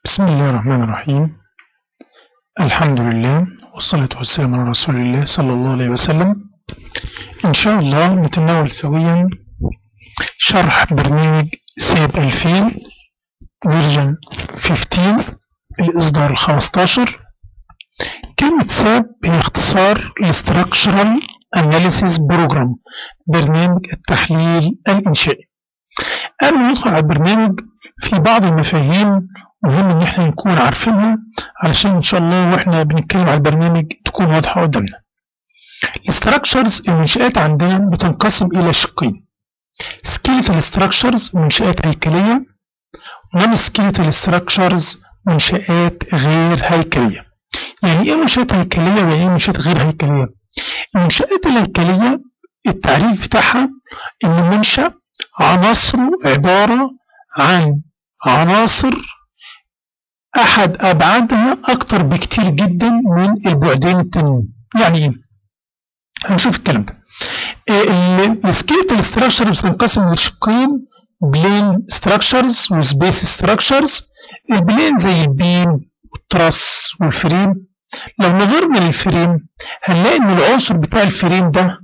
بسم الله الرحمن الرحيم الحمد لله والصلاة والسلام على رسول الله صلى الله عليه وسلم إن شاء الله نتناول سويا شرح برنامج ساب الفيل فيرجن 15 الإصدار 15 كلمة ساب هي اختصار لستراكشرال أناليسيس بروجرام برنامج التحليل الإنشائي قبل ما ندخل على البرنامج في بعض المفاهيم مهم ان احنا نكون عارفينها علشان ان شاء الله واحنا بنتكلم على البرنامج تكون واضحه قدامنا. الستراكشرز المنشآت عندنا بتنقسم الى شقين. سكيلتال ستراكشرز منشآت هيكليه نون سكيلتال ستراكشرز منشآت غير هيكليه. يعني ايه منشآت هيكليه ويعني ايه منشآت غير هيكليه؟ المنشآت الهيكليه التعريف بتاعها ان منشأ عناصره عباره عن عناصر أحد أبعادها أكتر بكتير جدا من البعدين التانيين يعني إيه؟ هنشوف الكلام ده السكيلتال ستراكشر بتنقسم لشقين بلين ستراكشرز وسبيس ستراكشرز البلين زي البيم والتراس والفريم لو نظرنا للفريم هنلاقي ان العنصر بتاع الفريم ده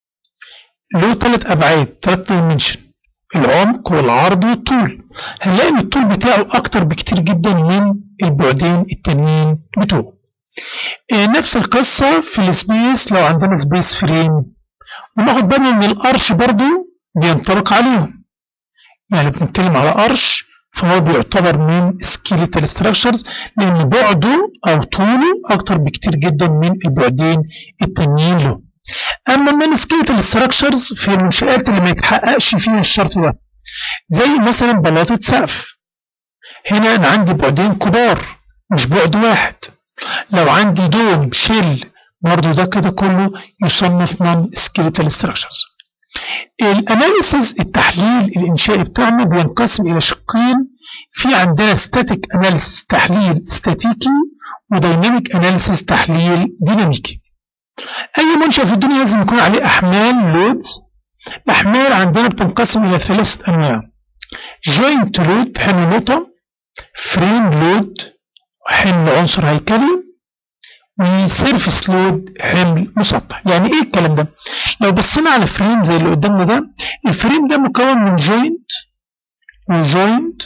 له ثلاث ابعاد ثلاث دايمنشن العمق والعرض والطول هنلاقي ان الطول بتاعه اكتر بكتير جدا من البعدين التانيين بتوعه آه نفس القصة في السبيس لو عندنا سبيس فريم وناخد بالنا ان الارش برضو بينطبق عليهم يعني بنتكلم على ارش فهو بيعتبر من سكيليتال ستراكشرز لان بعده او طوله اكتر بكتير جدا من البعدين التانيين له اما النون سكيلتال ستراكشرز في المنشآت اللي ما يتحققش فيها الشرط ده زي مثلا بلاطة سقف هنا انا عندي بعدين كبار مش بعد واحد لو عندي دوم شيل برضه ده كده كله يصنف نون سكيلتال ستراكشرز الاناليسيز التحليل الانشائي بتاعنا بينقسم الى شقين في عندنا ستاتيك اناليسيس تحليل استاتيكي ودايناميك اناليسيس تحليل ديناميكي أي منشأ في الدنيا لازم يكون عليه أحمال لودز الأحمال عندنا بتنقسم إلى ثلاثة أنواع جوينت لود حمل نقطة فريم لود حمل عنصر هيكلي وسيرفيس لود حمل مسطح يعني ايه الكلام ده لو بصينا على فريم زي اللي قدامنا ده الفريم ده مكون من جوينت وجوينت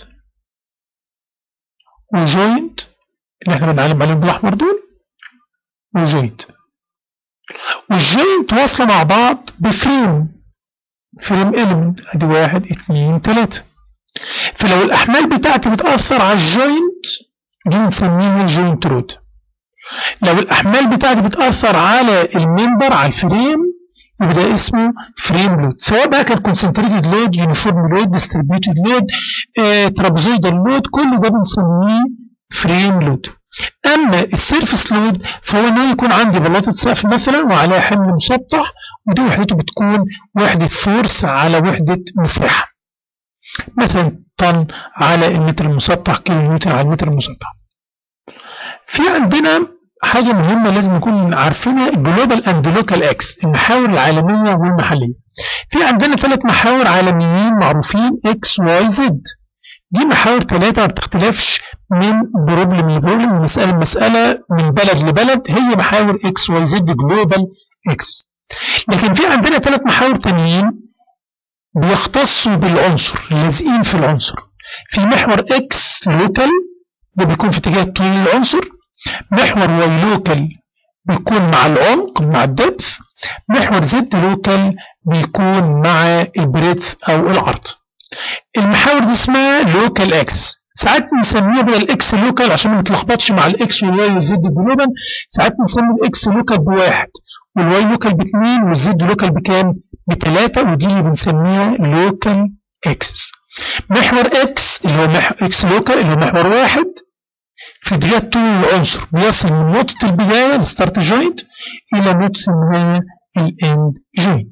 وجوينت اللي احنا بنعلم عليهم بالاحمر دول وجوينت والجوينت واصله مع بعض بفريم فريم إلمنت ادي واحد اتنين تلاتة فلو الأحمال بتاعتي بتأثر على الجوينت دي بنسميها جوينت لود لو الأحمال بتاعتي بتأثر على الممبر على الفريم يبقى ده اسمه فريم لود سواء بقى كان كونسنتريتد لود يونيفورم لود ديستريبيوتد لود ترابزويدال لود كل ده بنسميه فريم لود اما السيرفس لود فهو انه يكون عندي بلاطه سقف مثلا وعليها حمل مسطح ودي وحدته بتكون وحده فورس على وحده مساحه مثلا طن على المتر المسطح كيلو نيوتن على المتر المسطح في عندنا حاجة مهمة لازم نكون عارفينها الجلوبال اند لوكال اكس المحاور العالمية والمحلية في عندنا ثلاث محاور عالميين معروفين اكس واي زد دي محاور ثلاثة ما بتختلفش من بروبلم لبروبلم من مسألة لمسألة من بلد لبلد هي محاور اكس واي زد جلوبال اكس لكن في عندنا ثلاث محاور تانيين بيختصوا بالعنصر لازقين في العنصر في محور اكس لوكال ده بيكون في اتجاه طول العنصر محور واي لوكال بيكون مع العمق مع الدبث محور زد لوكال بيكون مع البريث او العرض المحاور دي اسمها لوكال اكس ساعات بنسميها بدل الاكس لوكال عشان ما نتلخبطش مع الاكس والواي والزد جلوبال ساعات بنسمي الاكس لوكال بواحد والواي لوكال باثنين والزد لوكال بكام؟ بثلاثة ودي اللي بنسميها لوكال اكس محور اكس اللي هو محور اكس لوكال اللي هو محور واحد في اتجاه طول العنصر بيصل من نقطة البداية الستارت جوينت إلى نقطة النهاية الاند جوينت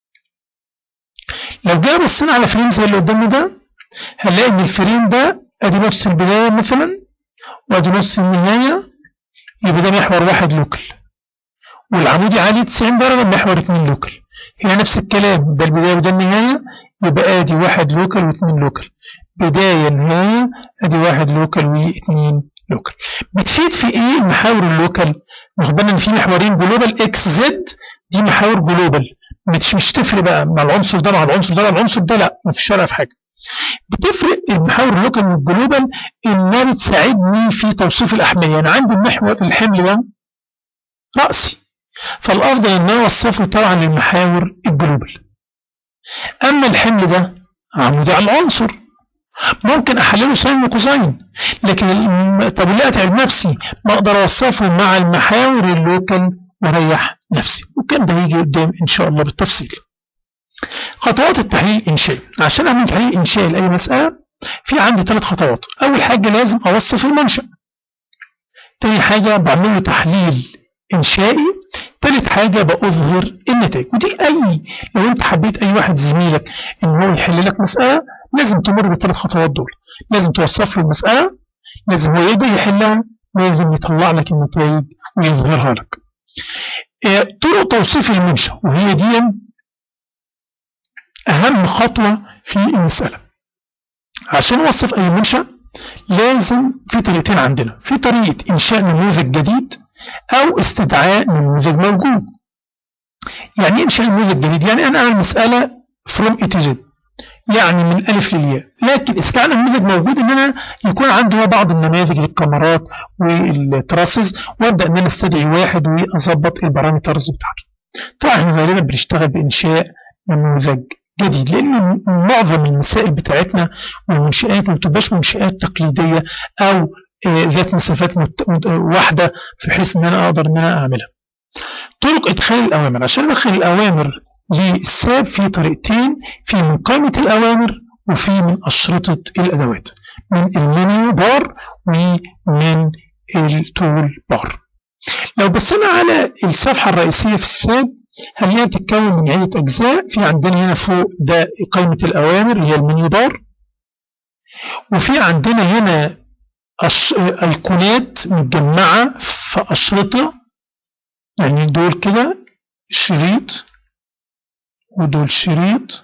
لو جينا بصينا على فريم زي اللي قدامنا ده هنلاقي ان الفريم ده ادي نقطة البداية مثلا وادي نقطة النهاية يبقى ده محور واحد لوكال والعمودي عالي 90 درجة محور اتنين لوكال هنا نفس الكلام ده البداية وده النهاية يبقى ادي واحد لوكال واثنين لوكال بداية نهاية ادي واحد لوكال واثنين لوكال بتفيد في ايه المحاور اللوكال واخد بالنا ان في محورين جلوبال اكس زد دي محاور جلوبال مش مش تفرق بقى مع العنصر ده مع العنصر ده مع العنصر ده لا ما فيش فرق في حاجه بتفرق المحاور اللوكال والجلوبال انها بتساعدني في توصيف الاحمال يعني عندي المحور الحمل ده راسي فالافضل ان انا اوصفه طبعا للمحاور الجلوبال اما الحمل ده عمودي على العنصر ممكن احلله ساين وكوساين لكن طب ليه اتعب نفسي ما اقدر اوصفه مع المحاور اللوكال واريح نفسي وكان ده هيجي قدام ان شاء الله بالتفصيل خطوات التحليل الانشائي عشان اعمل تحليل انشائي لاي مساله في عندي ثلاث خطوات اول حاجه لازم اوصف المنشا تاني حاجه بعمل له تحليل انشائي ثالث حاجة بأظهر النتائج ودي أي لو أنت حبيت أي واحد زميلك إن هو يحل لك مسألة لازم تمر بالثلاث خطوات دول لازم توصف له المسألة لازم هو يقدر يحلها لازم يطلع لك النتائج ويظهرها لك آه، طرق توصيف المنشأ وهي دي أهم خطوة في المسألة عشان نوصف أي منشأ لازم في طريقتين عندنا في طريقة إنشاء نموذج جديد أو استدعاء نموذج موجود يعني إيه إنشاء نموذج جديد يعني أنا أعمل مسألة from A to Z يعني من الألف للياء لكن استدعاء نموذج موجود إن أنا يكون عندي بعض النماذج للكاميرات والتراسز وأبدأ إن أنا استدعي واحد وأظبط البارامترز بتاعته طبعا احنا غالبا بنشتغل بإنشاء نموذج جديد لأن معظم المسائل بتاعتنا والمنشآت ما بتبقاش منشآت تقليدية أو ذات مسافات واحدة في حيث ان انا اقدر ان انا اعملها طرق ادخال الاوامر عشان ادخل الاوامر للساب في طريقتين في من قائمة الاوامر وفي من اشرطة الادوات من المنيو بار ومن التول بار لو بصينا على الصفحة الرئيسية في الساب هنلاقيها بتتكون من عدة أجزاء في عندنا هنا فوق ده قائمة الأوامر اللي هي المنيو بار وفي عندنا هنا أش... أيقونات متجمعة في أشرطة يعني دول كده شريط ودول شريط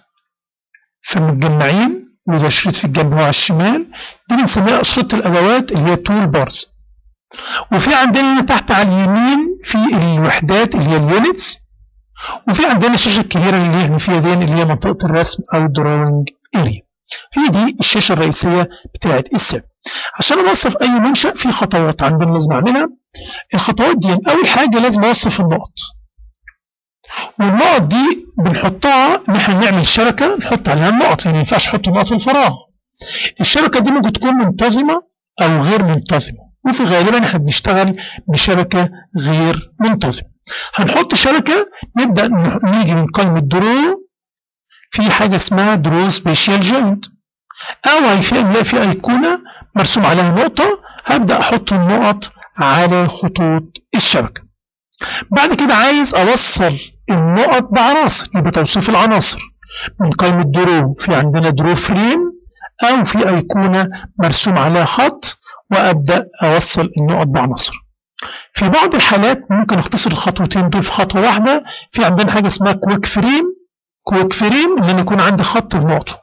فمتجمعين وده شريط في الجنب على الشمال دي بنسميها أشرطة الأدوات اللي هي تول بارز وفي عندنا هنا تحت على اليمين في الوحدات اللي هي اليونتس وفي عندنا الشاشة الكبيرة اللي احنا فيها دي اللي هي منطقة الرسم أو الدروينج اريا هي دي الشاشة الرئيسية بتاعت الساب عشان اوصف اي منشأ في خطوات عندنا لازم اعملها الخطوات دي اول حاجة لازم اوصف النقط والنقط دي بنحطها ان احنا نعمل شبكة نحط عليها النقط يعني ما ينفعش نحط نقط في الفراغ الشبكة دي ممكن تكون منتظمة او غير منتظمة وفي غالبا احنا بنشتغل بشبكة غير منتظمة هنحط شبكة نبدأ نيجي من قائمة درو في حاجة اسمها درو سبيشال جوينت أو هنلاقي في أيقونة مرسوم عليها نقطة هبدأ أحط النقط على خطوط الشبكة بعد كده عايز أوصل النقط بعناصر يبقى توصيف العناصر من قائمة درو في عندنا درو فريم أو في أيقونة مرسوم عليها خط وأبدأ أوصل النقط بعناصر في بعض الحالات ممكن اختصر الخطوتين دول في خطوة واحدة في عندنا حاجة اسمها كويك فريم كويك فريم ان انا يكون عندي خط بنقطه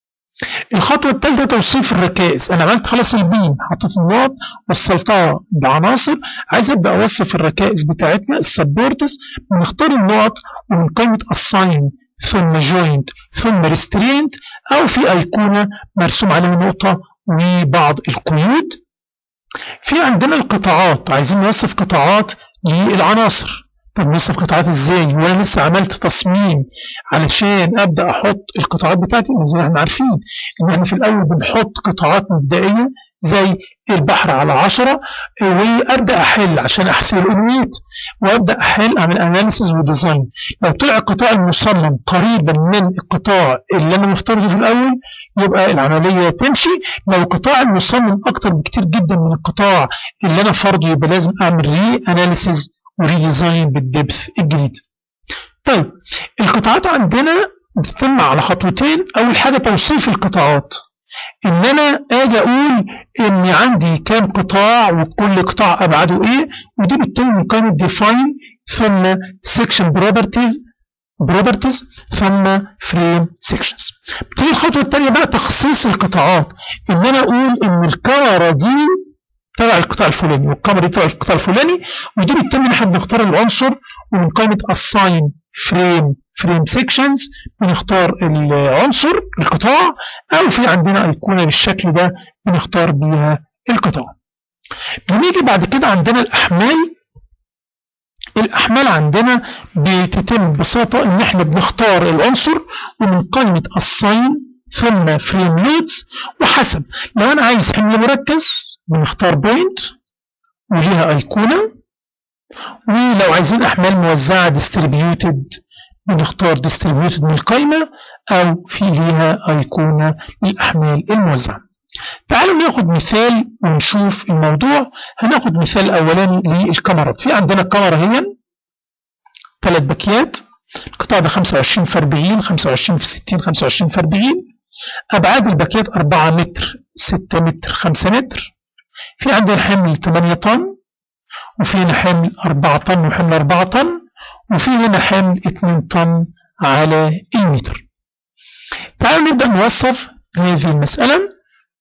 الخطوة الثالثة توصيف الركائز أنا عملت خلاص البيم حطيت النقط وصلتها بعناصر عايز أبدأ أوصف الركائز بتاعتنا السبورتس بنختار النقط ومن قائمة assign ثم joint ثم restraint أو في أيقونة مرسوم عليها نقطة وبعض القيود في عندنا القطاعات عايزين نوصف قطاعات للعناصر طب نوصف قطاعات ازاي وانا لسه عملت تصميم علشان ابدا احط القطاعات بتاعتي زي ما احنا عارفين ان احنا في الاول بنحط قطاعات مبدئيه زي البحر على 10 وابدا احل عشان احسب الانويت وابدا احل اعمل اناليسيز وديزاين لو طلع القطاع المصمم قريبا من القطاع اللي انا مفترضه في الاول يبقى العمليه تمشي لو القطاع المصمم اكتر بكتير جدا من القطاع اللي انا فرضه يبقى لازم اعمل ري اناليسيز وريديزاين بالدبث الجديد طيب القطاعات عندنا بتتم على خطوتين اول حاجه توصيف القطاعات ان انا اجي اقول ان عندي كام قطاع وكل قطاع ابعاده ايه ودي بتتم من قائمه define ثم section properties بروبرتيز ثم فريم سيكشنز بتيجي الخطوه الثانيه بقى تخصيص القطاعات ان انا اقول ان الكاميرا دي تبع القطاع الفلاني والكاميرا دي تبع القطاع الفلاني ودي بالتالي احنا بنختار العنصر ومن قائمه assign frame frame sections بنختار العنصر القطاع او في عندنا ايقونه بالشكل ده بنختار بيها القطاع بنيجي بعد كده عندنا الاحمال الأحمال عندنا بتتم ببساطة إن إحنا بنختار العنصر ومن قائمة assign ثم frame loads وحسب لو أنا عايز حمل مركز بنختار point وليها أيقونة ولو عايزين أحمال موزعة distributed بنختار distributed من القائمة أو في ليها أيقونة للأحمال الموزعة تعالوا ناخد مثال ونشوف الموضوع هناخد مثال اولاني للكاميرات في عندنا كاميرا هي ثلاث باكيات القطاع ده 25 في 40 25 في 60 25 في 40 ابعاد الباكيات 4 متر 6 متر 5 متر في عندنا حمل 8 طن وفي هنا حمل 4 طن وحمل 4 طن وفي هنا حمل 2 طن على المتر تعالوا نبدأ نوصف هذه المسألة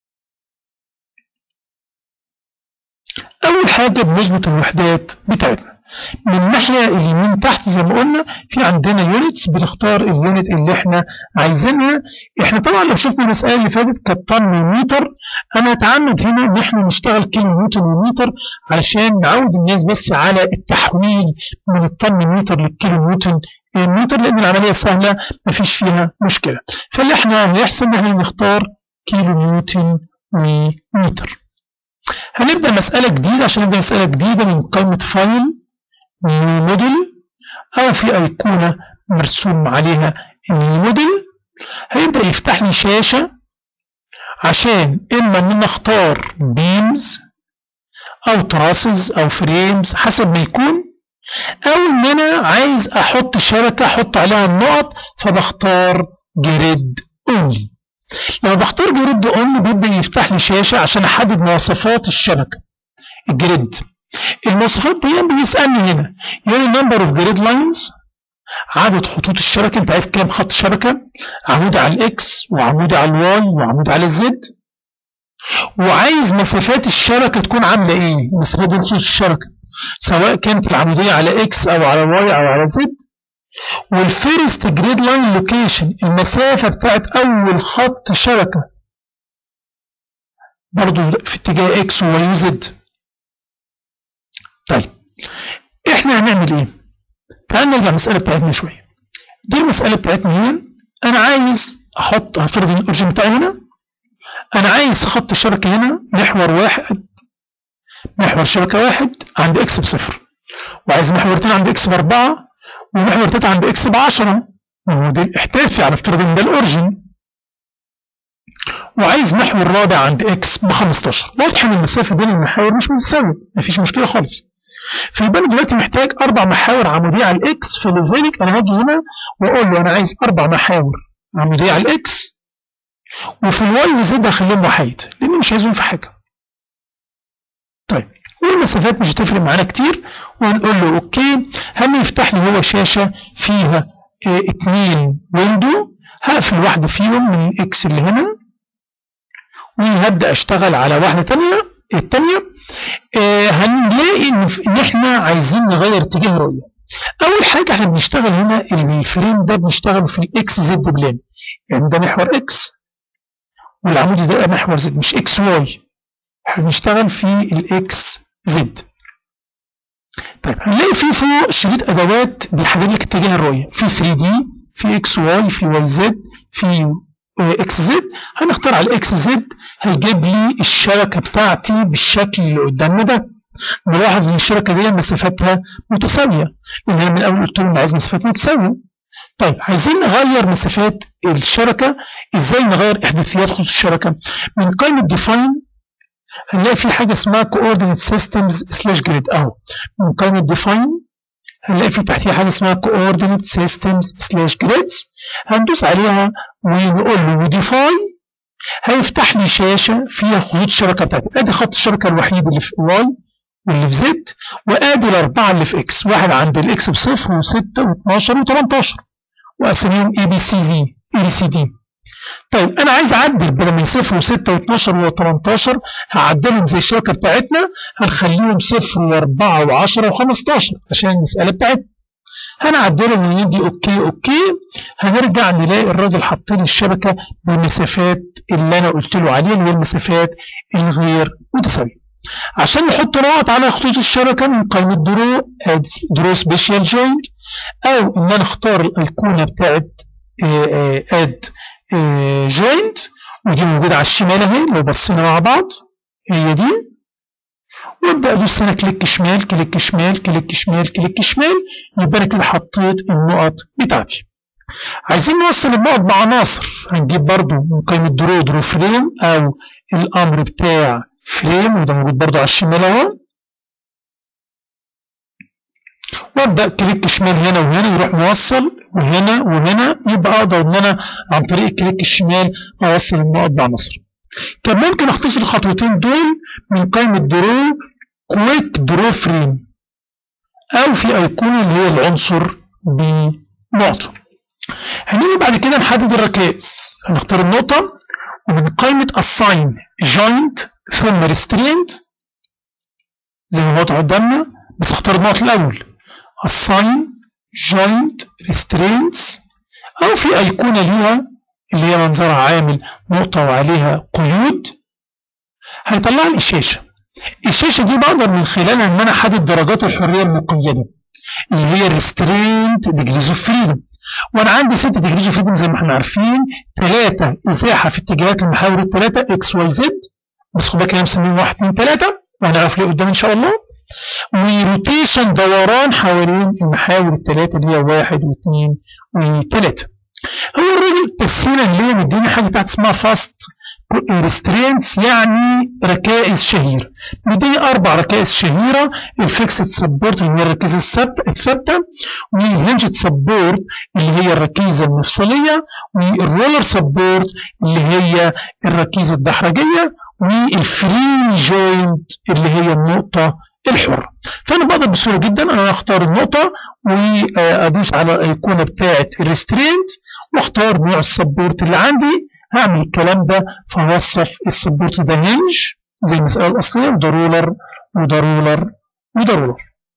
أول حاجة بنظبط الوحدات بتاعتنا من الناحية اليمين تحت زي ما قلنا في عندنا يونتس بنختار اليونت اللي احنا عايزينها احنا طبعا لو شفنا المسألة اللي فاتت كانت طن ومتر انا اتعمد هنا ان احنا نشتغل كيلو نيوتن ومتر علشان نعود الناس بس على التحويل من الطن متر للكيلو نيوتن متر لان العملية سهلة مفيش فيها مشكلة فاللي احنا هيحصل ان احنا نختار كيلو نيوتن ومتر هنبدأ مسألة جديدة عشان نبدأ مسألة جديدة من قائمة فايل نيو موديل أو في أيقونة مرسوم عليها النيو موديل هيبدأ يفتح لي شاشة عشان إما إن أنا أختار بيمز أو تراسز أو فريمز حسب ما يكون أو إن أنا عايز أحط شبكة أحط عليها النقط فبختار جريد أونلي لما بختار جريد اون بيبدا يفتح لي شاشه عشان احدد مواصفات الشبكه الجريد المواصفات دي بيسالني هنا يعني نمبر اوف جريد لاينز عدد خطوط الشبكه انت عايز كام خط شبكه عمود على الاكس وعمود على الواي وعمود على الزد وعايز مسافات الشبكه تكون عامله ايه مسافات بين خطوط الشبكه سواء كانت العموديه على اكس او على واي او على زد والفيرست جريد لاين لوكيشن المسافة بتاعت أول خط شبكة برضو في اتجاه اكس وواي وزد طيب احنا هنعمل ايه تعال نرجع المسألة بتاعتنا شوية دي المسألة بتاعتنا هنا انا عايز احط هفرض الاورجن بتاعي هنا انا عايز خط الشبكة هنا محور واحد محور شبكة واحد عند اكس بصفر وعايز محورتين عند اكس باربعة ومحور تيتا عند اكس ب 10 وهو ده الاحتافي على افتراض ان ده الاورجن وعايز محور رابع عند اكس ب 15 واضح ان المسافه بين المحاور مش متساويه مفيش مشكله خالص فيبقى انا دلوقتي محتاج اربع محاور عموديه على الاكس فلذلك انا هاجي هنا واقول له انا عايز اربع محاور عموديه على الاكس وفي الواي وزد هخليهم وحيد لان مش عايزهم في حاجه طيب والمسافات مش هتفرق معانا كتير وهنقول له اوكي هم يفتح لي هو شاشة فيها اه اتنين ويندو هقفل واحدة فيهم من الاكس اللي هنا وهبدأ اشتغل على واحدة تانية التانية اه هنلاقي ان, إن احنا عايزين نغير اتجاه الرؤية اول حاجة احنا بنشتغل هنا الفريم ده بنشتغل في الاكس زد بلان يعني ده محور اكس والعمود ده محور زد مش اكس واي احنا بنشتغل في الاكس زد طيب هنلاقي في فوق شريط ادوات بيحدد لك اتجاه الرؤيه في 3 دي في اكس واي في واي زد في اكس زد هنختار على الاكس زد هيجيب لي الشبكه بتاعتي بالشكل اللي قدامنا ده نلاحظ ان الشبكه دي مسافتها متساويه لان انا من الاول قلت لهم عايز مسافات متساويه طيب عايزين نغير مسافات الشبكه ازاي نغير احداثيات خطوط الشبكه من قائمه ديفاين هنلاقي في حاجة اسمها coordinate systems slash grid اهو من قائمة define هنلاقي في تحتيها حاجة اسمها coordinate systems slash grids هندوس عليها ونقول له define هيفتح لي شاشة فيها خطوط الشبكة بتاعتي ادي خط الشبكة الوحيد اللي في واي واللي في زد وادي الاربعة اللي في اكس واحد عند الاكس بصفر وستة و12 و18 واسميهم اي بي سي زي اي بي سي دي طيب انا عايز اعدل بدل من صفر و6 و12 و18 هعدلهم زي الشبكه بتاعتنا هنخليهم صفر و4 و10 و15 عشان المساله بتاعتنا هنعدلهم وندي اوكي اوكي هنرجع نلاقي الراجل حاط لي الشبكه بالمسافات اللي انا قلت له عليها اللي هي المسافات الغير متساويه عشان نحط نقط على خطوط الشبكه من قائمه درو درو سبيشال جوينت او ان انا اختار الايقونه بتاعت اد جوينت ودي موجوده على الشمال اهي لو بصينا مع بعض هي دي وابدا ادوس هنا كليك شمال كليك شمال كليك شمال كليك شمال يبقى انا كده حطيت النقط بتاعتي عايزين نوصل النقط بعناصر هنجيب برضو من قائمه درو درو فريم او الامر بتاع فريم وده موجود برضو على الشمال اهو وابدا كليك شمال هنا وهنا يروح موصل وهنا وهنا يبقى اقدر ان انا عن طريق الكليك الشمال اوصل النقط بعناصر كان ممكن اختصر الخطوتين دول من قائمه درو كويك درو فريم او في ايقونه اللي هي العنصر بنقطه هنيجي بعد كده نحدد الركائز هنختار النقطه ومن قائمه assign joint ثم restraint زي ما واضح قدامنا بس اختار النقط الاول assign joint restraints او في ايقونه ليها اللي هي منظرها عامل نقطه وعليها قيود هيطلع لي الشاشه الشاشه دي بقدر من خلالها ان انا احدد درجات الحريه المقيده اللي هي restraint degrees of freedom وانا عندي 6 degrees of freedom زي ما احنا عارفين 3 ازاحه في اتجاهات المحاور الثلاثه اكس واي زد بس خد بالك انا مسميهم 1 2 3 وهنعرف ليه قدام ان شاء الله وروتيشن دوران حوالين المحاور الثلاثه اللي هي واحد واثنين وثلاثه. هو الراجل تسهيلا ليه مديني حاجه بتاعت اسمها فاست ريسترينتس يعني ركائز شهيره. مديني اربع ركائز شهيره الفيكسد سبورت اللي هي الركيزه الثابته والهنجد سبورت اللي هي الركيزه المفصليه والرولر سبورت اللي هي الركيزه الدحرجيه والفري جوينت اللي هي النقطه الحر فانا بقدر بسهوله جدا انا اختار النقطه وادوس على الايقونه بتاعه الريسترينت واختار نوع السبورت اللي عندي هعمل الكلام ده فوصف السبورت ده هنج زي المساله الاصليه وده رولر وده رولر وده رولر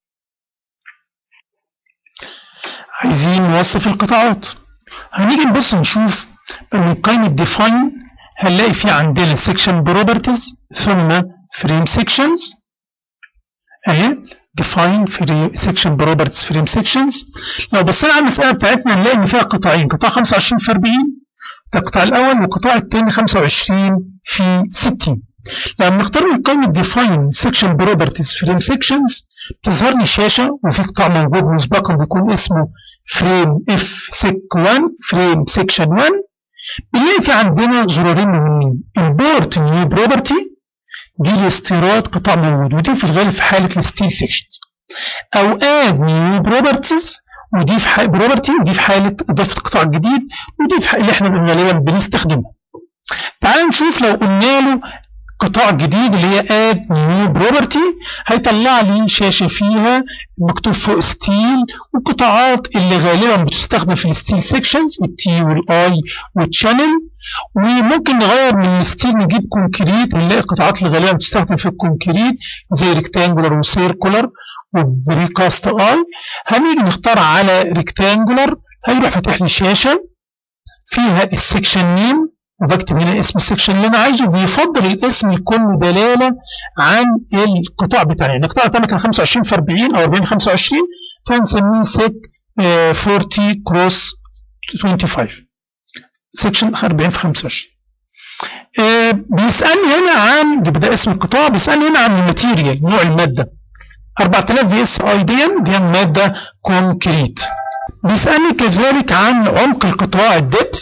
عايزين نوصف القطاعات هنيجي نبص نشوف من قائمه ديفاين هنلاقي في عندنا سيكشن بروبرتيز ثم فريم سيكشنز اهي define section properties frame sections لو بصينا على المسألة بتاعتنا هنلاقي إن فيها قطاعين قطاع 25 في 40 ده القطاع الأول والقطاع الثاني 25 في 60 لما نختار من قائمة define section properties frame sections بتظهر لي شاشة وفي قطاع موجود مسبقا بيكون اسمه frame f sec 1 frame section 1 بنلاقي في عندنا زرارين مهمين import new property دي لاستيراد قطاع موجود ودي في الغالب في حالة الستيل سيكشنز أو add new properties ودي في حالة بروبرتي ودي في حالة إضافة قطاع جديد ودي في حالة اللي احنا غالبا بنستخدمها. تعال نشوف لو قلنا له قطاع جديد اللي هي add new property هيطلع لي شاشة فيها مكتوب فوق ستيل والقطاعات اللي غالبا بتستخدم في الستيل سيكشنز التي والاي والشانل وممكن نغير من الستيل نجيب كونكريت نلاقي القطاعات اللي غالبا بتستخدم في الكونكريت زي ريكتانجولار وسيركولار وبريكاست اي هنيجي نختار على ريكتانجولار هيروح فاتح لي شاشة فيها السكشن نيم وبكتب هنا اسم السكشن اللي انا عايزه بيفضل الاسم يكون دلاله عن القطاع بتاعنا يعني القطاع بتاعنا كان 25 في 40 او 40 في 25 فنسميه سيك 40 كروس 25 سكشن 40 في 25 آه بيسالني هنا عن ده, ده اسم القطاع بيسالني هنا عن الماتيريال نوع الماده 4000 في اس اي دي دي ماده كونكريت بيسالني كذلك عن عمق القطاع الدبث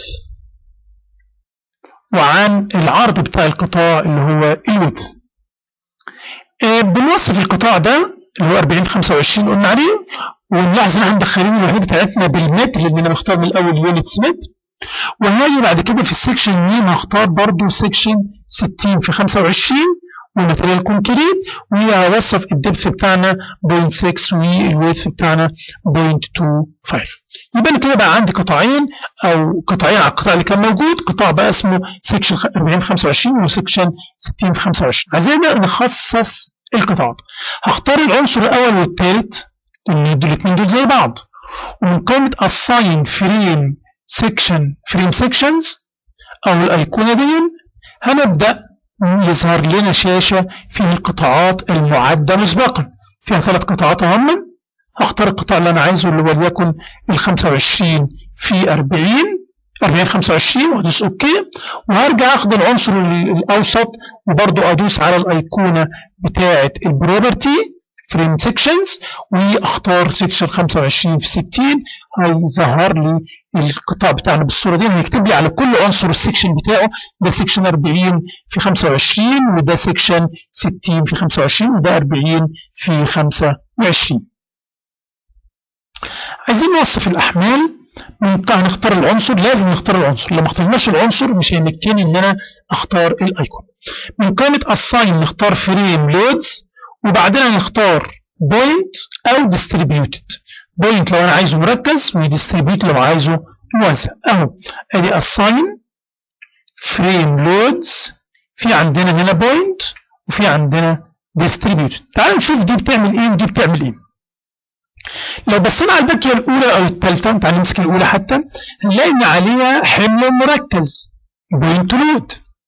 وعن العرض بتاع القطاع اللي هو الويدث آه بنوصف القطاع ده اللي هو 40 في 25 قلنا عليه ونلاحظ ان احنا مدخلين الوحده بتاعتنا بالمتر لان انا مختار من الاول يونتس متر وهاجي بعد كده في السكشن ميم هختار برضو سكشن 60 في 25 وماتيريال كونكريت وهوصف الدبث بتاعنا 0.6 والويث بتاعنا 0.25 يبقى كده بقى عندي قطاعين او قطاعين على القطاع اللي كان موجود قطاع بقى اسمه سكشن 40 في 25 وسكشن 60 في 25 عايزين نخصص القطاعات هختار العنصر الاول والثالث لان دول الاثنين دول زي بعض ومن قائمه assign frame section frame sections او الايقونه دي هنبدا يظهر لنا شاشه فيها القطاعات المعده مسبقا فيها ثلاث قطاعات هم هختار القطاع اللي انا عايزه اللي وليكن ال 25 في 40 40 25 وادوس اوكي وهرجع اخد العنصر الاوسط وبرضو ادوس على الايقونه بتاعه البروبرتي فريم سيكشنز واختار سيكشن 25 في 60 هيظهر لي القطاع بتاعنا بالصوره دي هيكتب لي على كل عنصر السيكشن بتاعه ده سيكشن 40 في 25 وده سيكشن 60 في 25 وده 40 في 25 عايزين نوصف الاحمال من هنختار العنصر لازم نختار العنصر لو ما اخترناش العنصر مش هيمكنني ان انا اختار الايكون من قائمه assign نختار فريم لودز وبعدين هنختار بوينت او ديستريبيوتد بوينت لو انا عايزه مركز وديستريبيوت لو عايزه موزع اهو ادي assign فريم لودز في عندنا هنا بوينت وفي عندنا ديستريبيوتد تعالوا نشوف دي بتعمل ايه ودي بتعمل ايه لو بصينا على الباكيه الاولى او الثالثه تعالى نمسك الاولى حتى هنلاقي ان عليها حمل مركز بوينت لود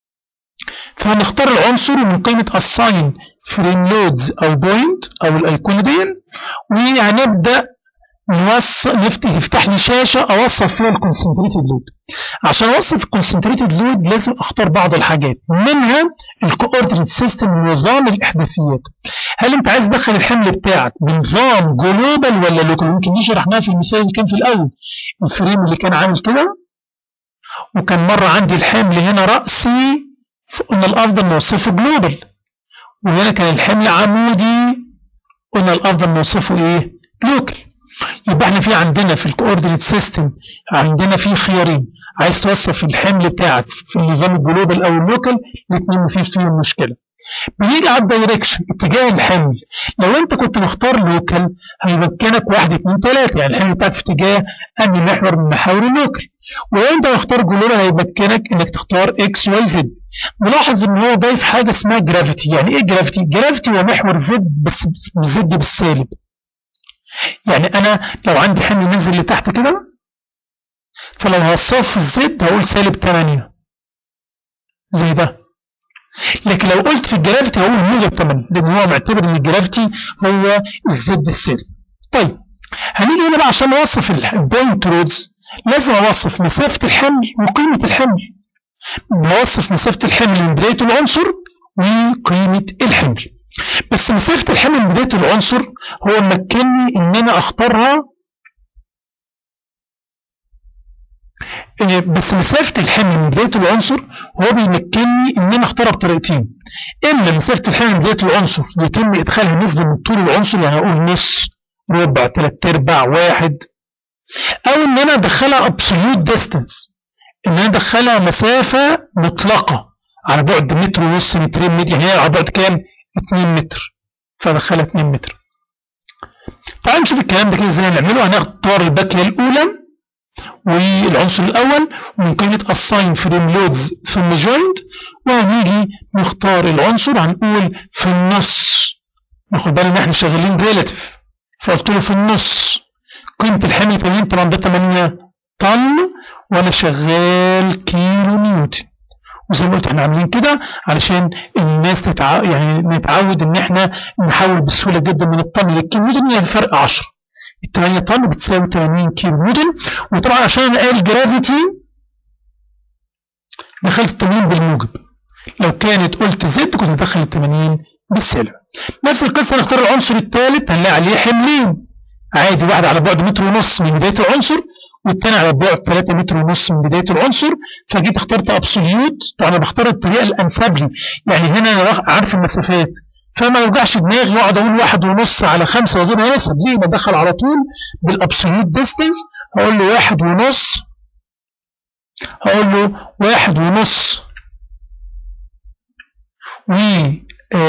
فهنختار العنصر ومن قيمه assign frame loads او بوينت او الايقونه دي وهنبدا نوصف نفتح يفتح لي شاشه اوصف فيها الكونسنتريتد لود عشان اوصف الكونسنتريتد لود لازم اختار بعض الحاجات منها الكوردينيت سيستم نظام الاحداثيات هل انت عايز تدخل الحمل بتاعك بنظام جلوبال ولا لوكال يمكن دي شرحناها في المثال اللي كان في الاول الفريم اللي كان عامل كده وكان مره عندي الحمل هنا راسي قلنا الافضل نوصفه جلوبال وهنا كان الحمل عمودي قلنا الافضل نوصفه ايه لوكال يبقى احنا في عندنا في الكوردينيت سيستم عندنا في خيارين عايز توصف الحمل بتاعك في النظام الجلوبال او اللوكال الاثنين مفيش فيهم مشكله بنيجي على الدايركشن اتجاه الحمل لو انت كنت مختار لوكال هيمكنك واحد اتنين تلاته يعني الحمل بتاعك في اتجاه انهي محور من محاور اللوكال ولو انت مختار جلوبال هيمكنك انك تختار اكس واي زد نلاحظ ان هو ضايف حاجه اسمها جرافيتي يعني ايه جرافيتي؟ جرافيتي هو محور زد بس بالزد بالسالب يعني انا لو عندي حمل نزل لتحت كده فلو هوصفه في الزد هقول سالب 8 زي ده لكن لو قلت في الجرافيتي هقول موجب 8 لان هو معتبر ان الجرافيتي هو الزد السالب طيب هنيجي هنا بقى عشان نوصف البوينت رودز لازم اوصف مسافه الحمل وقيمه الحمل بوصف مسافه الحمل من بدايه العنصر وقيمه الحمل بس مسافة الحمل من بداية العنصر هو مكنني ان انا اختارها بس مسافة الحمل من بداية العنصر هو بيمكنني ان انا اختارها بطريقتين اما مسافة الحمل من بداية العنصر يتم ادخالها نسبة من طول العنصر يعني اقول نص ربع تلات ارباع واحد او ان انا ادخلها absolute distance ان انا ادخلها مسافة مطلقة على بعد متر ونص مترين متر يعني هي على بعد كام 2 متر فدخلها 2 متر تعالوا نشوف الكلام ده كده ازاي هنعمله هنختار الباكيه الاولى والعنصر الاول ومن قيمه assign frame loads ثم joint وهنيجي نختار العنصر هنقول في النص ناخد بالنا ان احنا شغالين ريلاتيف فقلت له في النص قيمه الحمل 80 طبعا ده 8 طن وانا شغال كيلو نيوتن وزي ما قلت احنا عاملين كده علشان الناس تتع... يعني نتعود ان احنا نحول بسهوله جدا من الطن للكيلو نيوتن يعني فرق 10 ال 8 طن بتساوي 80 كيلو نيوتن وطبعا عشان انا قايل جرافيتي دخلت ال 80 بالموجب لو كانت قلت زد كنت هدخل ال 80 بالسالب نفس القصه نختار العنصر الثالث هنلاقي عليه حملين عادي واحد على بعد متر ونص من بدايه العنصر والتاني على بعد 3 متر ونص من بدايه العنصر فجيت اخترت ابسوليوت طبعا انا بختار الطريقه الانسب لي يعني هنا انا عارف المسافات فما يوجعش دماغي واقعد اقول واحد ونص على خمسه واجيبها نسب ليه بدخل على طول بالابسوليوت ديستنس هقول له واحد ونص هقول له واحد ونص و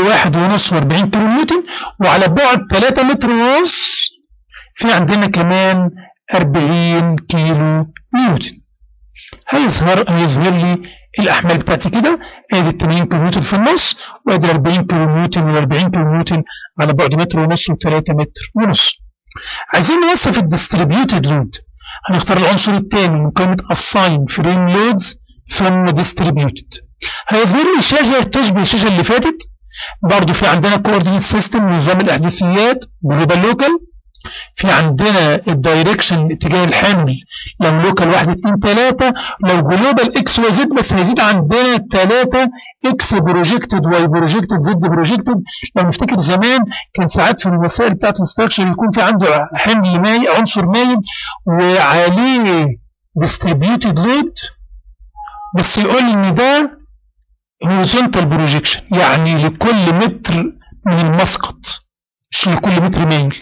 واحد ونص واربعين كيلو نيوتن وعلى بعد تلاتة متر ونص في عندنا كمان اربعين كيلو نيوتن هيظهر هيظهر لي الاحمال بتاعتي كده ادي ال 80 كيلو نيوتن في النص وادي ال 40 كيلو نيوتن وال 40 كيلو نيوتن على بعد متر ونص و3 متر ونص عايزين نوصف الديستريبيوتد لود هنختار العنصر الثاني من قائمه assign frame loads from distributed هيظهر لي شاشه تشبه الشاشه اللي فاتت برضه في عندنا كوردينيت سيستم نظام الاحداثيات جلوبال لوكال في عندنا الدايركشن اتجاه الحمل لو لوكال 1 2 3 لو جلوبال اكس وزد بس هيزيد عندنا 3 اكس بروجكتد واي بروجكتد زد بروجكتد لو نفتكر زمان كان ساعات في الوسائل بتاعت الاستراكشر يكون في عنده حمل ماي عنصر مايل وعليه ديستريبيوتد لود بس يقول ان ده هوريزونتال بروجيكشن يعني لكل متر من المسقط مش لكل متر مايل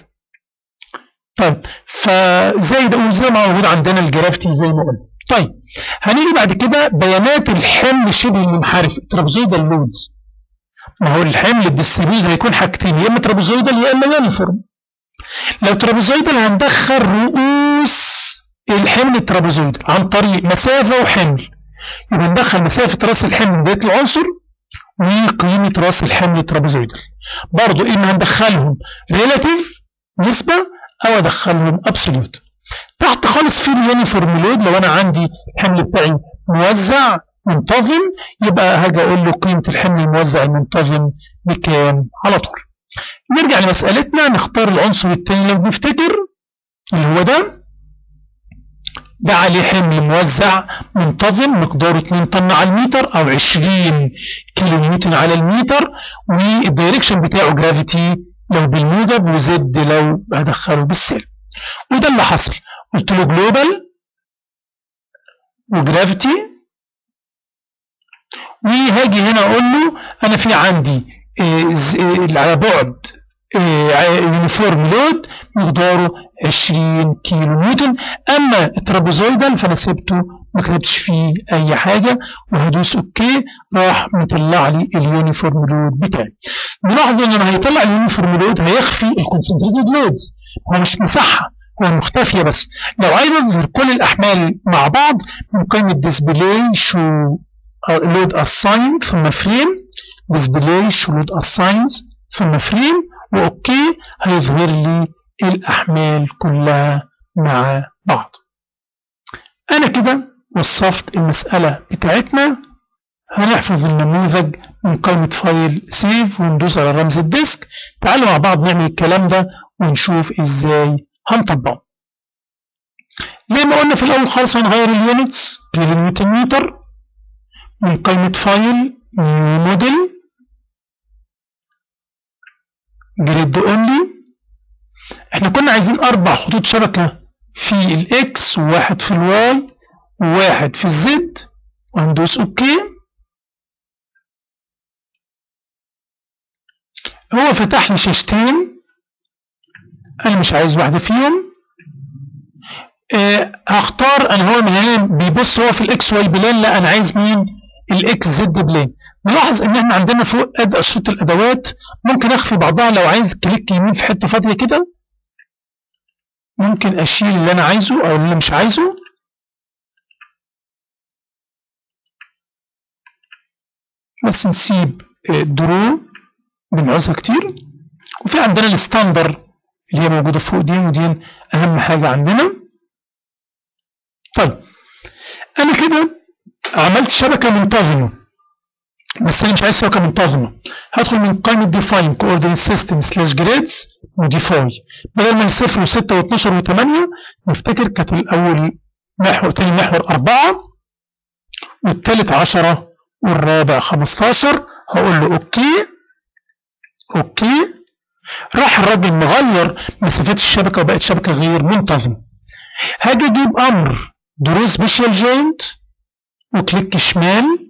طيب فزي ده وزي ما موجود عندنا الجرافتي زي ما قلنا طيب هنيجي بعد كده بيانات الحمل شبه المنحرف الترابيزويدال لودز ما هو الحمل الديستريبيوت هيكون حاجتين يا اما ترابيزويدال يا اما يونيفورم لو ترابيزويدال هندخل رؤوس الحمل الترابيزويدال عن طريق مسافه وحمل يبقى ندخل مسافه راس الحمل من بدايه العنصر وقيمه راس الحمل الترابيزويدال برضو اما هندخلهم ريلاتيف نسبه او ادخلهم ابسوليوت تحت خالص في اليونيفورم لود لو انا عندي الحمل بتاعي موزع منتظم يبقى هاجي اقول له قيمه الحمل الموزع المنتظم بكام على طول نرجع لمسألتنا نختار العنصر الثاني لو نفتكر اللي هو ده ده عليه حمل موزع منتظم مقداره 2 طن على المتر او 20 كيلو نيوتن على المتر والدايركشن بتاعه جرافيتي لو بالموجب وزد لو هدخله بالسالب وده اللي حصل قلت له جلوبال وجرافيتي وهاجي هنا اقول له انا في عندي على بعد يونيفورم لود مقداره 20 كيلو نيوتن اما الترابيزويدال فانا سبته ما كتبتش فيه اي حاجه وهدوس اوكي راح مطلع لي اليونيفورم لود بتاعي نلاحظ ان لما هيطلع اليونيفورم لود هيخفي الكونسنتريتد لودز هو مش مساحه هو مختفيه بس لو عايز اظهر كل الاحمال مع بعض من قائمه ديسبلاي شو لود اساين ثم فريم ديسبلاي شو لود اساينز ثم فريم واوكي هيظهر لي الاحمال كلها مع بعض انا كده وصفت المسألة بتاعتنا هنحفظ النموذج من قائمة فايل سيف وندوس على رمز الديسك تعالوا مع بعض نعمل الكلام ده ونشوف ازاي هنطبقه زي ما قلنا في الاول خالص هنغير اليونتس كيلو نيوتن متر من قائمة فايل نيو موديل جريد اونلي احنا كنا عايزين اربع خطوط شبكة في الاكس وواحد في الواي وواحد في الزد وهندوس اوكي هو فتح لي شاشتين انا مش عايز واحدة فيهم اه هختار انا هو من هنا بيبص هو في الاكس واي بلان لا انا عايز مين الاكس زد بلان نلاحظ ان احنا عندنا فوق قد اشرطه الادوات ممكن اخفي بعضها لو عايز كليك يمين في حته فاضيه كده ممكن اشيل اللي انا عايزه او اللي مش عايزه بس نسيب درو بنعوزها كتير وفي عندنا الستاندر اللي هي موجوده فوق دي ودي اهم حاجه عندنا طيب انا كده عملت شبكه منتظمه بس انا مش عايز شبكه منتظمه هدخل من قائمه define coordinate system slash grids وديفاي بدل من صفر وستة و12 و8 نفتكر كانت الاول محور تاني محور 4 والتالت 10 والرابع 15 هقول له اوكي اوكي راح الراجل مغير مسافات الشبكه وبقت شبكه غير منتظمه هاجي اجيب امر درو سبيشال جوينت وكليك شمال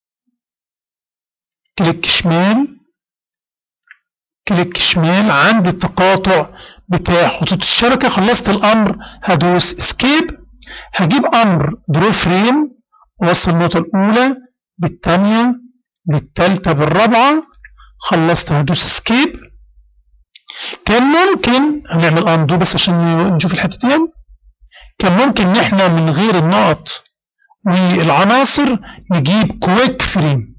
كليك شمال كليك شمال عند التقاطع بتاع خطوط الشبكة خلصت الأمر هدوس اسكيب هجيب أمر درو فريم وصل النقطة الأولى بالثانية بالثالثة بالرابعة خلصت هدوس سكيب كان ممكن هنعمل اندو بس عشان نشوف الحتتين كان ممكن ان احنا من غير النقط والعناصر نجيب كويك فريم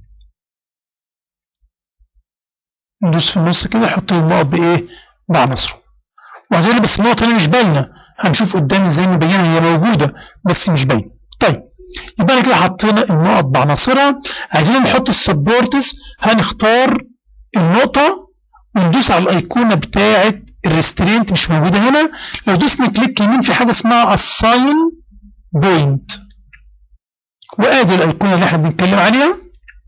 ندوس في النص كده احط النقط بايه بعناصره وهتقول بس النقطه هنا مش باينه هنشوف قدامي ازاي نبينها هي موجوده بس مش باينه طيب يبقى انا كده حطينا النقط بعناصرها عايزين نحط السبورتس هنختار النقطه وندوس على الايقونه بتاعه الريسترينت مش موجوده هنا لو دوسنا كليك يمين في حاجه اسمها assign بوينت وادي الايقونه اللي احنا بنتكلم عليها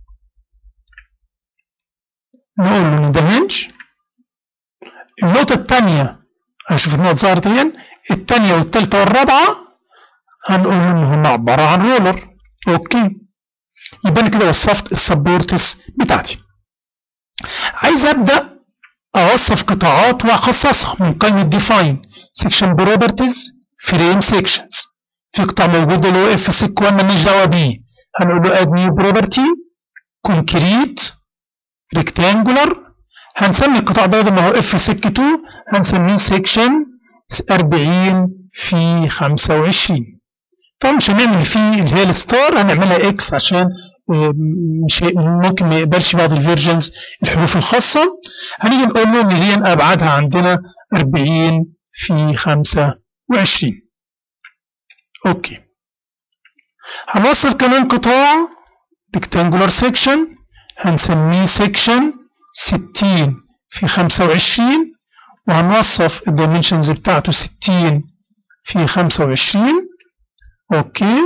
نقول له ندهنش النقطه الثانيه هنشوف النقط ظهرت اهي الثانيه والثالثه والرابعه هنقول ان هم عباره عن رولر اوكي يبقى انا كده وصفت السبورتس بتاعتي عايز ابدا اوصف قطاعات واخصصها من قائمه define section properties frame sections في قطاع موجود اللي هو اف سيك 1 مالناش دعوه بيه هنقول له اد نيو بروبرتي كونكريت ريكتانجولار هنسمي القطاع ده بدل ما هو اف سيك 2 هنسميه سيكشن 40 في 25 طبعا مش هنعمل فيه اللي هي الستار هنعملها اكس عشان مش ممكن ما يقبلش بعض الفيرجنز الحروف الخاصة هنيجي نقول له ان هي ابعادها عندنا 40 في 25 اوكي هنوصف كمان قطاع rectangular section هنسميه section 60 في 25 وهنوصف الدايمنشنز بتاعته 60 في 25 اوكي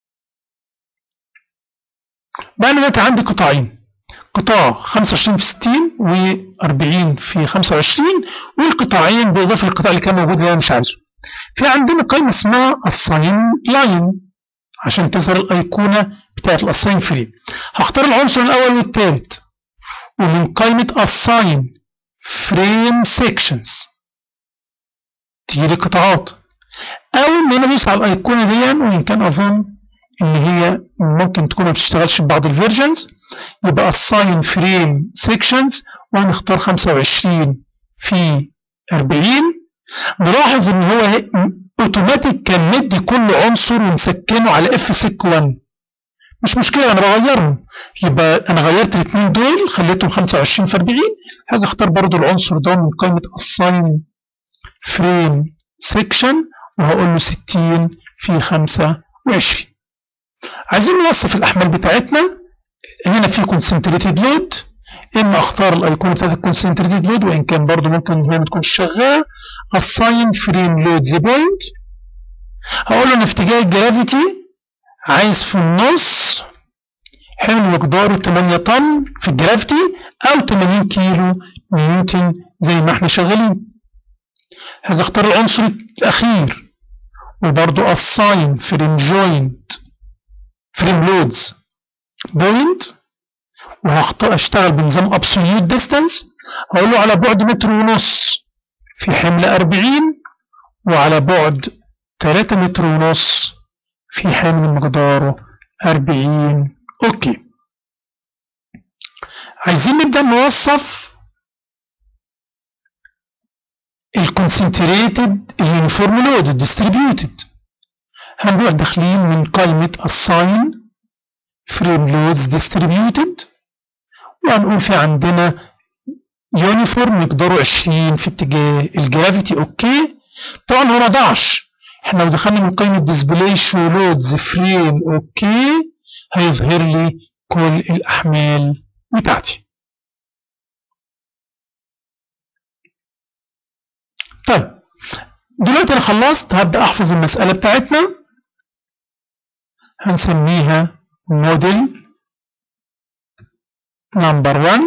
بعد ما عندي قطاعين قطاع 25 في 60 و40 في 25 والقطاعين بالاضافه للقطاع اللي كان موجود اللي انا مش عايزه في عندنا قائمه اسمها الساين لاين عشان تظهر الايقونه بتاعت الاساين فريم هختار العنصر الاول والثالث ومن قائمه assign frame sections تيجي لي قطاعات او ان انا ادوس على الايقونه دي وان كان اظن ان هي ممكن تكون ما بتشتغلش في بعض الفيرجنز يبقى assign frame sections وهنختار 25 في 40 نلاحظ ان هو اوتوماتيك كان مدي كل عنصر ومسكنه على اف سيك 1 مش مشكله انا بغيرهم يبقى انا غيرت الاثنين دول خليتهم 25 في 40 هاجي اختار برضو العنصر ده من قائمه assign frame section وهقول له 60 في 25 عايزين نوصف الأحمال بتاعتنا هنا في concentrated load إما أختار الأيقونة بتاعت concentrated load وإن كان برضو ممكن هي ما تكونش شغالة assign frame load the point هقول له إن في اتجاه الجرافيتي عايز في النص حمل مقداره 8 طن في الجرافيتي أو 80 كيلو نيوتن زي ما احنا شغالين هاجي اختار العنصر الأخير وبرضو assign frame joint frame loads point وهشتغل بنظام absolute distance هقول له على بعد متر ونص في حمل 40 وعلى بعد 3 متر ونص في حمل مقداره 40 اوكي عايزين نبدأ نوصف الكونسنتريتد اليونيفورم لود الديستريبيوتد هنروح داخلين من قائمة assign frame loads distributed وهنقول في عندنا يونيفورم مقداره 20 في اتجاه الجرافيتي اوكي طبعا هو ما ضاعش احنا لو دخلنا من قائمة display show loads frame اوكي هيظهر لي كل الاحمال بتاعتي طيب دلوقتي انا خلصت هبدأ احفظ المسألة بتاعتنا هنسميها موديل نمبر 1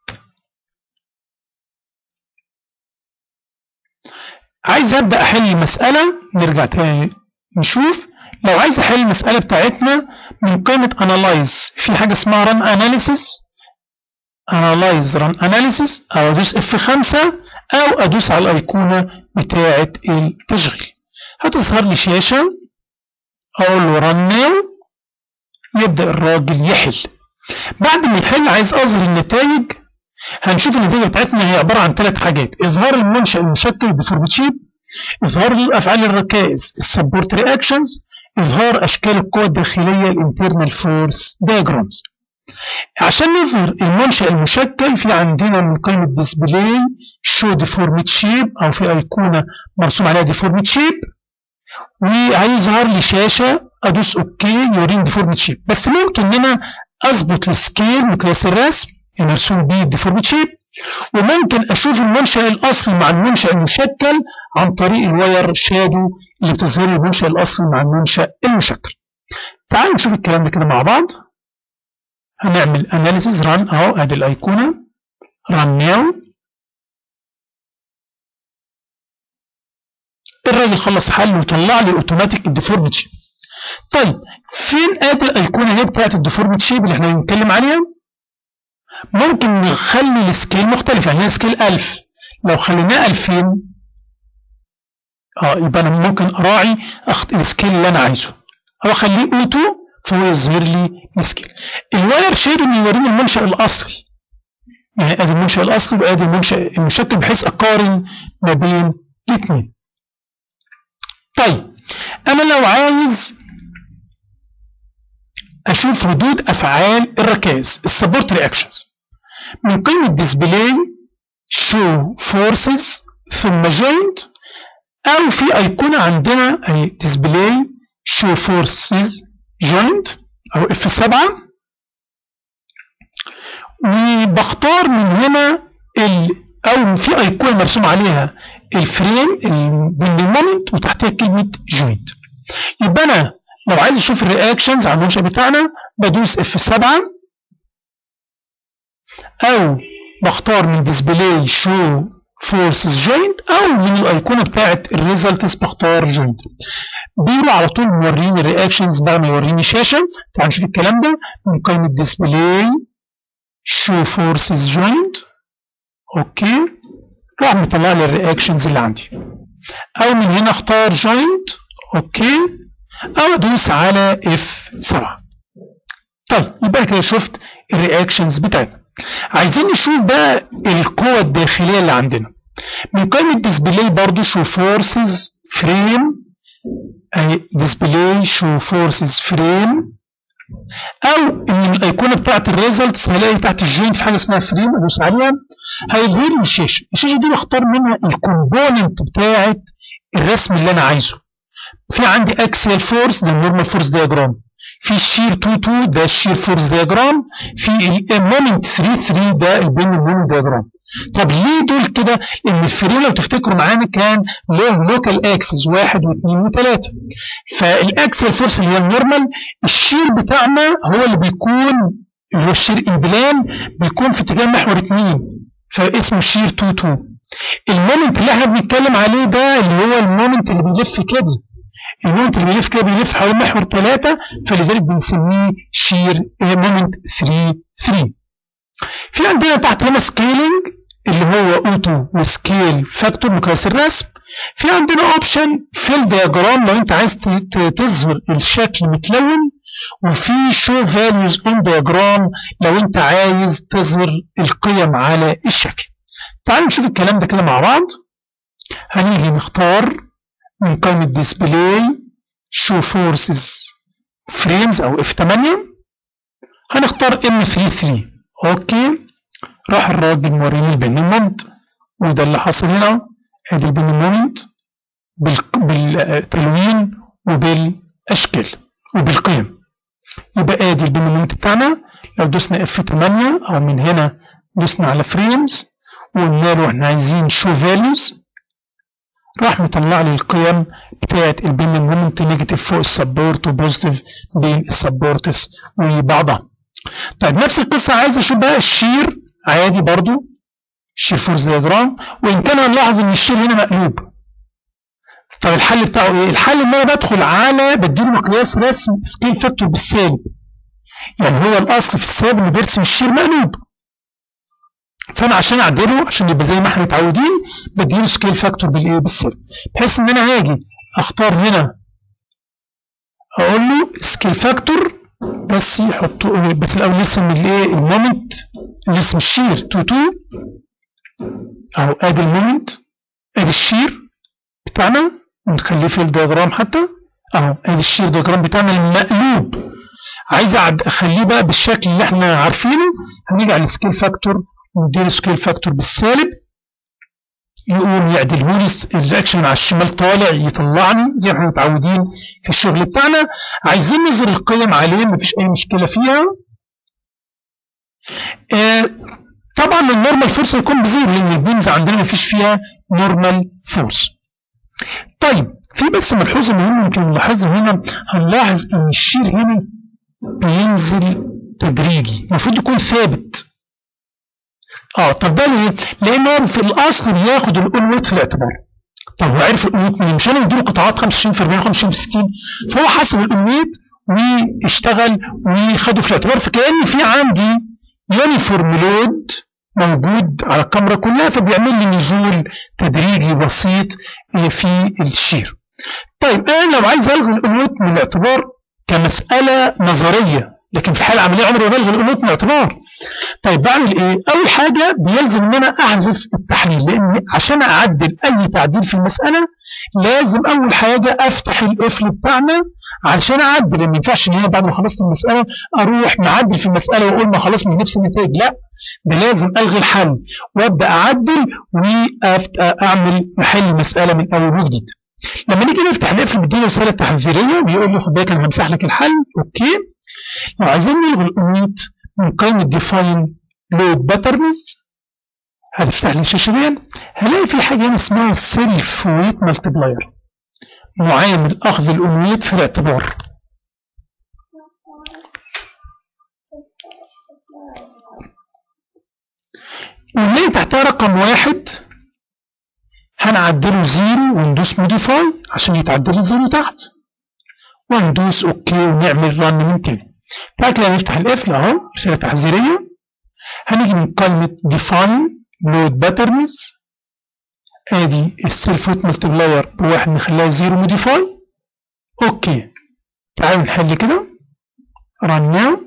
عايز ابدا احل مساله نرجع تاني نشوف لو عايز احل المساله بتاعتنا من قائمه انالايز في حاجه اسمها ران اناليسيس انالايز ران اناليسيس او ادوس اف 5 او ادوس على الايقونه بتاعه التشغيل هتظهر لي شاشه اقول له ران ناو يبدا الراجل يحل بعد ما يحل عايز اظهر النتائج هنشوف النتيجه بتاعتنا هي عباره عن ثلاث حاجات اظهار المنشا المشكل بفورمة شيب اظهار الافعال الركائز السبورت رياكشنز اظهار اشكال القوى الداخليه الانترنال فورس دايجرامز عشان نظهر المنشأ المشكل في عندنا من قائمة ديسبلاي شو ديفورميت شيب أو في أيقونة مرسوم عليها ديفورميت شيب وهيظهر لي شاشة أدوس أوكي يوريني ديفورميت شيب بس ممكن إن أنا أظبط السكيل مقياس الرسم المرسوم بيه الديفورميت شيب وممكن أشوف المنشأ الأصلي مع المنشأ المشكل عن طريق الواير شادو اللي بتظهر لي المنشأ الأصلي مع المنشأ المشكل. تعالوا نشوف الكلام ده كده مع بعض. هنعمل اناليسيز ران اهو ادي الايقونه ران ناو الراجل خلص حل وطلع لي اوتوماتيك الديفورميت شيب طيب فين ادي الايقونه هي بتاعت الديفورميت شيب اللي احنا بنتكلم عليها ممكن نخلي السكيل مختلف يعني هي سكيل 1000 لو خليناه 2000 اه يبقى انا ممكن اراعي اخد السكيل اللي انا عايزه او اخليه اوتو فهو يظهر لي السكيل الواير شيد انه يوريني المنشأ الاصلي يعني ادي المنشأ الاصلي وادي المنشأ المشكل بحيث اقارن ما بين الاثنين طيب انا لو عايز اشوف ردود افعال الركائز السبورت رياكشنز من قائمه ديسبلاي شو فورسز ثم جوينت او في ايقونه عندنا اي ديسبلاي شو فورسز جوينت او اف 7 وبختار من هنا ال او في ايقونه مرسوم عليها الفريم من المومنت وتحتها كلمه جوينت يبقى انا لو عايز اشوف الرياكشنز على المنشأ بتاعنا بدوس اف 7 او بختار من ديسبلاي شو فورسز جوينت او من الايقونه بتاعت الريزلتس بختار جوينت بيرو على طول موريني الرياكشنز بعد ما يوريني شاشه تعالوا نشوف الكلام ده من قائمه ديسبلاي شو فورسز جوينت اوكي راح مطلع لي الرياكشنز اللي عندي او من هنا اختار جوينت اوكي او ادوس على اف 7 طيب يبقى كده شفت الرياكشنز بتاعتنا عايزين نشوف بقى القوة الداخلية اللي عندنا من قائمة ديسبلاي برضو شو فورسز فريم اهي ديسبلاي شو فورسز فريم او ان الايقونه بتاعت الريزلتس هلاقي تحت الجوينت في حاجه اسمها فريم ادوس عليها هيظهر لي الشاشه الشاشه دي بختار منها الكومبوننت بتاعت الرسم اللي انا عايزه في عندي اكسيال فورس ده النورمال فورس دياجرام في الشير 2 2 ده الشير فورس دياجرام في المومنت 3 3 ده البين المومنت دياجرام طب ليه دول كده؟ لان الفريم لو تفتكروا معانا كان له لوكال اكسس واحد واثنين وثلاثه. فالاكسل فورس اللي هي النورمال الشير بتاعنا هو اللي بيكون اللي هو الشير امبلان بيكون في اتجاه محور اثنين فاسمه شير 2 2. المومنت اللي احنا بنتكلم عليه ده اللي هو المومنت اللي بيلف كده. المومنت اللي بيلف كده بيلف حوالين محور ثلاثه فلذلك بنسميه شير مومنت 3 3. في عندنا تحت هنا سكيلينج اللي هو اوتو وسكيل فاكتور مقياس الرسم في عندنا اوبشن فيل دياجرام لو انت عايز تظهر الشكل متلون وفي شو فاليوز اون دياجرام لو انت عايز تظهر القيم على الشكل تعالوا نشوف الكلام ده كده مع بعض هنيجي نختار من قائمة ديسبلاي شو فورسز فريمز او اف 8 هنختار ام 33 اوكي راح الراجل موريني البن مومنت وده اللي حصل هنا ادي البن مومنت بالتلوين وبالاشكال وبالقيم يبقى ادي البن مومنت بتاعنا لو دوسنا اف 8 او من هنا دوسنا على فريمز وقلنا له احنا عايزين شو فاليوز راح مطلع لي القيم بتاعت البين مومنت نيجاتيف فوق السبورت وبوزيتيف بين السبورتس وبعضها طيب نفس القصة عايز اشوف بقى الشير عادي برضو الشير فورس دياجرام وان كان هنلاحظ ان الشير هنا مقلوب طب الحل بتاعه ايه؟ الحل ان انا بدخل على بديله مقياس رسم سكيل فاكتور بالسالب يعني هو الاصل في السالب انه بيرسم الشير مقلوب فانا عشان اعدله عشان يبقى زي ما احنا متعودين بديله سكيل فاكتور بالايه؟ بالسالب بحيث ان انا هاجي اختار هنا اقول له سكيل فاكتور بس يحطوا بس الاول نرسم الايه المومنت نرسم الشير 2 2 اهو ادي المومنت ادي الشير بتاعنا نخليه في الدياجرام حتى اهو ادي الشير دياجرام بتاعنا المقلوب عايز أعد- اخليه بقى بالشكل اللي احنا عارفينه هنيجي على السكيل فاكتور ونديله سكيل فاكتور بالسالب يقوم يعدله لي الرياكشن على الشمال طالع يطلعني زي ما احنا متعودين في الشغل بتاعنا عايزين نظهر القيم عليه مفيش اي مشكله فيها آه طبعا النورمال فورس هيكون بزيرو لان البينز عندنا مفيش فيها نورمال فورس طيب في بس ملحوظه مهمه يمكن نلاحظها هنا هنلاحظ ان الشير هنا بينزل تدريجي المفروض يكون ثابت اه طب ده ليه؟ لان هو في الاصل بياخد الاونوت في الاعتبار طب هو عرف الاونوت منين؟ مش انا مديله قطاعات 25 في 40 25 في 60 فهو حسب الاونوت واشتغل وخده في الاعتبار فكأن في عندي يونيفورم لود موجود على الكاميرا كلها فبيعمل لي نزول تدريجي بسيط في الشير. طيب انا لو عايز الغي الاونوت من الاعتبار كمساله نظريه لكن في الحاله العمليه عمري ما بلغي الاونوت من الاعتبار. طيب بعمل ايه؟ اول حاجه بيلزم ان انا احذف التحليل لان عشان اعدل اي تعديل في المساله لازم اول حاجه افتح القفل بتاعنا علشان اعدل ما ينفعش ان انا بعد ما خلصت المساله اروح معدل في المساله واقول ما خلاص من نفس النتائج لا ده لازم الغي الحل وابدا اعدل واعمل محل المساله من اول وجديد. لما نيجي نفتح نقفل بيدينا رساله تحذيريه ويقول لي خد بالك انا همسح لك الحل اوكي لو عايزين نلغي الاونيت من قائمه ديفاين لود باترنز هتفتح لي الشاشه دي هلاقي في حاجه هنا اسمها سيلف ويت مالتبلاير معامل اخذ الانويت في الاعتبار ونلاقي تحتها رقم واحد هنعدله زيرو وندوس موديفاي عشان يتعدل لي زيرو تحت وندوس اوكي ونعمل رن من تاني تعالى كده نفتح القفل اهو رساله تحذيريه هنيجي من قائمه ديفاين لود باترنز ادي السيلف ويت ملتبلاير بواحد نخليها زيرو موديفاي اوكي تعالوا نحل كده رن ناو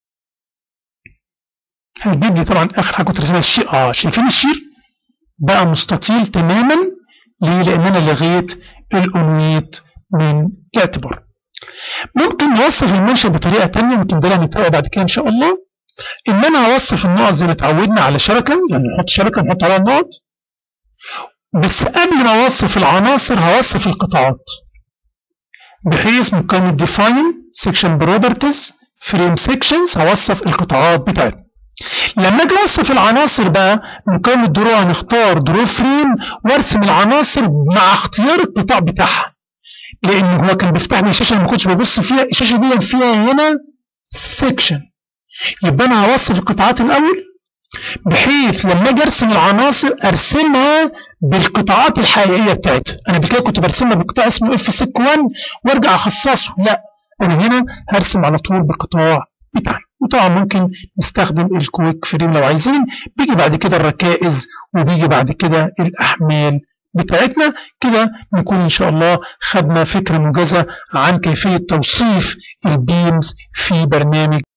هيجيب لي طبعا اخر حاجه كنت راسمها الشير اه شايفين الشير بقى مستطيل تماما ليه؟ لان انا لغيت الاونويت من الاعتبار ممكن نوصف المنشأ بطريقه ثانيه يمكن ده هنتابع بعد كده ان شاء الله ان انا اوصف النقط زي ما اتعودنا على شبكه يعني نحط شبكه نحط عليها النقط بس قبل ما اوصف العناصر هوصف القطاعات بحيث من قائمه ديفاين سيكشن بروبرتيز فريم سيكشنز هوصف القطاعات بتاعتنا لما اجي اوصف العناصر بقى من قائمه درو هنختار درو فريم وارسم العناصر مع اختيار القطاع بتاعها لان هو كان بيفتح لي الشاشه اللي ما كنتش ببص فيها الشاشه دي فيها هنا سيكشن يبقى انا هوصف القطاعات الاول بحيث لما اجي ارسم العناصر ارسمها بالقطاعات الحقيقيه بتاعتها انا قبل كده كنت برسمها بقطاع اسمه اف سيك 1 وارجع اخصصه لا انا هنا هرسم على طول بالقطاع بتاعنا وطبعا ممكن نستخدم الكويك فريم لو عايزين بيجي بعد كده الركائز وبيجي بعد كده الاحمال بتاعتنا كده نكون ان شاء الله خدنا فكره موجزه عن كيفيه توصيف البيمز في برنامج